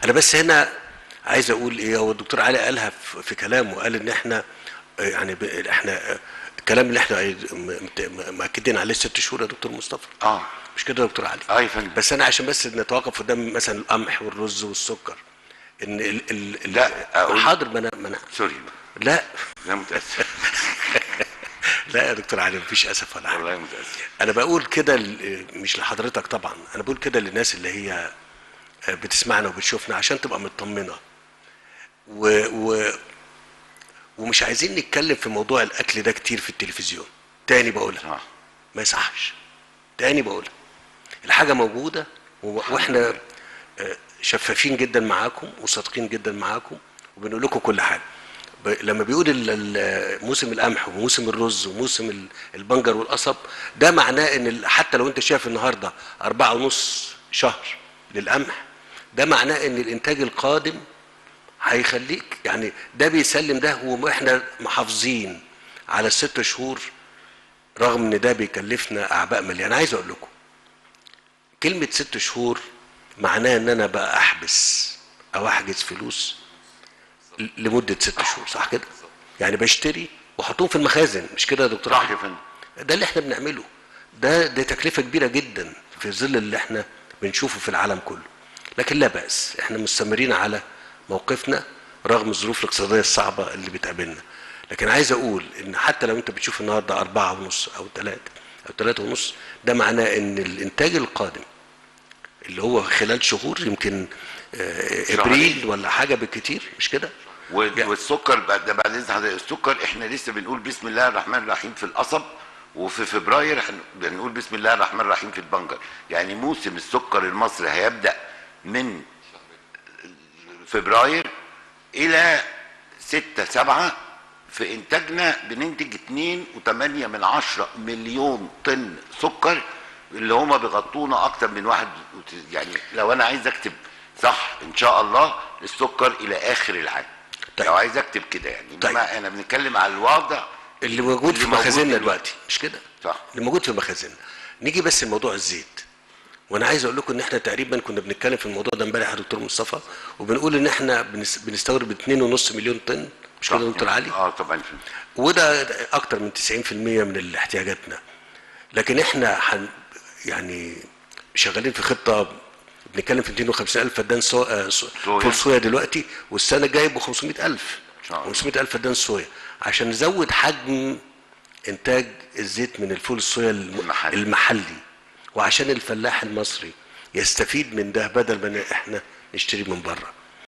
انا بس هنا عايز اقول ايه هو الدكتور علي قالها في في كلامه قال ان احنا آه، يعني ب- احنا آه، الكلام اللي احنا م- م- مأكدين عليه ست شهور يا دكتور مصطفى اه مش كده يا دكتور علي اه يا فندم بس انا عشان بس نتوقف قدام مثلا القمح والرز والسكر ان ال ال ال- لا، أقول- حاضر ما انا ما انا سوري لا انا متاسف لا يا دكتور علي مفيش اسف ولا حاجه والله متاسف انا بقول كده ل- مش لحضرتك طبعا انا بقول كده للناس اللي هي بتسمعنا وبتشوفنا عشان تبقى مطمنه و... و... ومش عايزين نتكلم في موضوع الاكل ده كتير في التلفزيون تاني بقولها صح ما يصحش تاني بقولها الحاجه موجوده و... واحنا آه، شفافين جدا معاكم وصادقين جدا معاكم وبنقول لكم كل حاجه ب... لما بيقول ال- ال- موسم القمح وموسم الرز وموسم ال- البنجر والقصب ده معناه ان ال- حتى لو انت شايف النهارده أربعة ونص شهر للقمح ده معناه ان الانتاج القادم هيخليك يعني ده بيسلم ده واحنا محافظين على الست شهور رغم ان ده بيكلفنا اعباء ماليه انا عايز اقول لكم كلمه ست شهور معناها ان انا بقى احبس او احجز فلوس ل- لمده ست شهور صح كده يعني بشتري واحطهم في المخازن مش كده يا دكتور صح علي؟ يا فندم ده اللي احنا بنعمله ده ده تكلفه كبيره جدا في ظل اللي احنا بنشوفه في العالم كله لكن لا باس احنا مستمرين على موقفنا رغم الظروف الاقتصاديه الصعبه اللي بتقابلنا لكن عايز اقول ان حتى لو انت بتشوف النهارده أربعة ونص او ثلاثة او ثلاثة ونص ده معناه ان الانتاج القادم اللي هو خلال شهور يمكن آه، شهرين. ابريل ولا حاجه بالكتير مش كده وال- يعني- والسكر بعد ده بعد اذن حضرتك السكر احنا لسه بنقول بسم الله الرحمن الرحيم في القصب وفي فبراير هن- بنقول بسم الله الرحمن الرحيم في البنجر يعني موسم السكر المصري هيبدا من فبراير الى 6 7 في انتاجنا بننتج 2.8 من عشرة مليون طن سكر اللي هما بيغطونا اكتر من واحد وت- يعني لو انا عايز اكتب صح ان شاء الله السكر الى اخر العام طيب. لو عايز اكتب كده يعني طيب. انما احنا بنتكلم على الوضع اللي موجود اللي في موجود مخازننا دلوقتي. دلوقتي مش كده صح. اللي موجود في مخازننا نيجي بس لموضوع الزيت وانا عايز اقول لكم ان احنا تقريبا كنا بنتكلم في الموضوع ده امبارح يا دكتور مصطفى وبنقول ان احنا بنس- بنستورد 2.5 مليون طن مش كده يا دكتور علي اه طبعا وده اكتر من 90% من احتياجاتنا لكن احنا حن يعني شغالين في خطه بنتكلم في 250 الف فدان سو... آه، سو... صويا. فول صويا دلوقتي والسنه الجايه ب 500 الف إن شاء الله. 500 الف فدان صويا عشان نزود حجم انتاج الزيت من الفول الصويا الم... المحلي. المحلي وعشان الفلاح المصري يستفيد من ده بدل ما احنا نشتري من بره